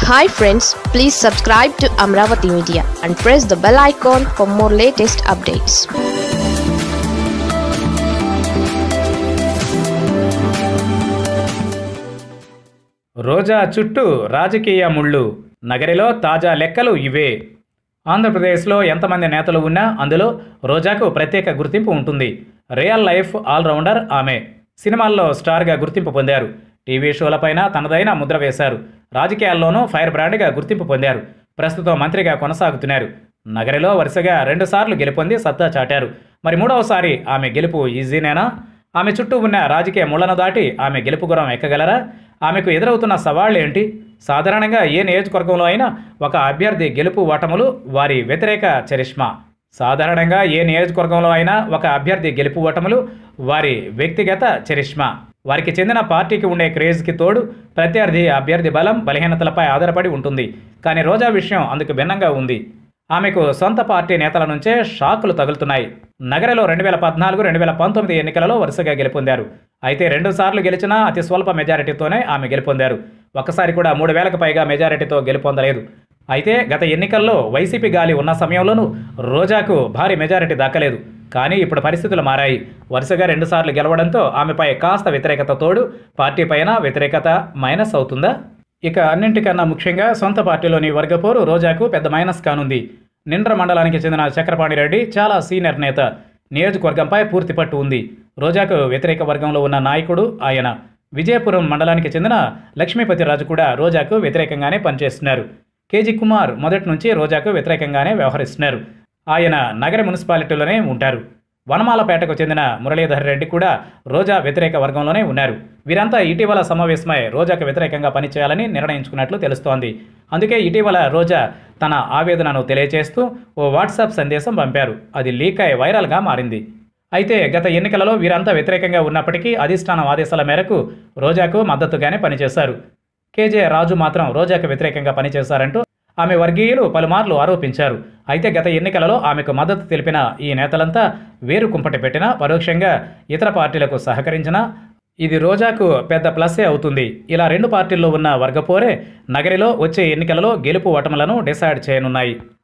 hi friends please subscribe to Amaravati media and press the bell icon for more latest updates Roja చుట్టూ రాజకీయ ముళ్ళు నగరిలో తాజా లెక్కలు ఇవే ఆంధ్రప్రదేశ్లో ఎంతమంది నేతలు ఉన్నా అందులో రోజాకు ప్రత్యేక గుర్తింపు ఉంటుంది రియల్ లైఫ్ ఆల్రౌండర్ ఆమె సినిమాల్లో స్టార్గా గుర్తింపు పొందారు టీవీ షోలపైన తనదైన ముద్ర వేశారు రాజకీయాల్లోనూ ఫైర్ బ్రాండ్గా గుర్తింపు పొందారు ప్రస్తుతం మంత్రిగా కొనసాగుతున్నారు నగరిలో వరుసగా రెండుసార్లు గెలుపొంది సత్తా చాటారు మరి మూడవసారి ఆమె గెలుపు ఈజీనేనా ఆమె చుట్టూ ఉన్న రాజకీయ ముళ్లను దాటి ఆమె గెలుపు గురం ఎక్కగలరా ఆమెకు ఎదురవుతున్న సవాళ్లు ఏంటి సాధారణంగా ఏ నియోజకవర్గంలో అయినా ఒక అభ్యర్థి గెలుపు ఓటములు వారి వ్యతిరేక చరిష్మా సాధారణంగా ఏ నియోజకవర్గంలో అయినా ఒక అభ్యర్థి గెలుపు ఓటములు వారి వ్యక్తిగత చరిష్మా వారికి చెందిన పార్టీకి ఉండే క్రేజ్కి తోడు ప్రత్యర్థి అభ్యర్థి బలం బలహీనతలపై ఆధారపడి ఉంటుంది కానీ రోజా విషయం అందుకు భిన్నంగా ఉంది ఆమెకు సొంత పార్టీ నేతల నుంచే షాకులు తగులుతున్నాయి నగరలో రెండు వేల పద్నాలుగు రెండు వేల పంతొమ్మిది ఎన్నికలలో వరుసగా గెలుపొందారు అయితే రెండు సార్లు గెలిచినా అతి స్వల్ప మెజారిటీతోనే ఆమె గెలుపొందారు ఒక్కసారి కూడా మూడు వేలకు పైగా మెజారిటీతో గెలుపొందలేదు అయితే గత ఎన్నికల్లో వైసీపీ గాలి ఉన్న సమయంలోనూ రోజాకు భారీ మెజారిటీ దక్కలేదు కానీ ఇప్పుడు పరిస్థితులు మారాయి వరుసగా రెండుసార్లు గెలవడంతో ఆమెపై కాస్త వ్యతిరేకత తోడు పార్టీ పైన వ్యతిరేకత మైనస్ అవుతుందా ఇక అన్నింటికన్నా ముఖ్యంగా సొంత పార్టీలోని వర్గపోరు రోజాకు పెద్ద మైనస్ కానుంది నిండ్ర మండలానికి చెందిన చక్రపాణి రెడ్డి చాలా సీనియర్ నేత నియోజకవర్గంపై పూర్తి పట్టు ఉంది రోజాకు వ్యతిరేక వర్గంలో ఉన్న నాయకుడు ఆయన విజయపురం మండలానికి చెందిన లక్ష్మీపతి రాజు కూడా రోజాకు వ్యతిరేకంగానే పనిచేస్తున్నారు కేజీ కుమార్ మొదటి నుంచి రోజాకు వ్యతిరేకంగానే వ్యవహరిస్తున్నారు ఆయన నగర మున్సిపాలిటీలోనే ఉంటారు వనమాలపేటకు చెందిన మురళీధర్ రెడ్డి కూడా రోజా వ్యతిరేక వర్గంలోనే ఉన్నారు వీరంతా ఇటీవల సమావేశమై రోజాకు వ్యతిరేకంగా పనిచేయాలని నిర్ణయించుకున్నట్లు తెలుస్తోంది అందుకే ఇటీవల రోజా తన ఆవేదనను తెలియజేస్తూ ఓ వాట్సాప్ సందేశం పంపారు అది లీక్ అయి వైరల్గా మారింది అయితే గత ఎన్నికలలో వీరంతా వ్యతిరేకంగా ఉన్నప్పటికీ అధిష్టానం ఆదేశాల మేరకు రోజాకు మద్దతుగానే పనిచేశారు కేజే రాజు మాత్రం రోజాకు వ్యతిరేకంగా పనిచేశారంటూ ఆమె వర్గీయులు పలుమార్లు ఆరోపించారు అయితే గత ఎన్నికలలో ఆమెకు మద్దతు తెలిపిన ఈ నేతలంతా వేరు కుంపటి పెట్టినా పరోక్షంగా ఇతర పార్టీలకు సహకరించినా ఇది రోజాకు పెద్ద ప్లస్సే అవుతుంది ఇలా రెండు పార్టీల్లో ఉన్న వర్గపోరే నగరిలో వచ్చే ఎన్నికలలో గెలుపు ఓటములను డిసైడ్ చేయనున్నాయి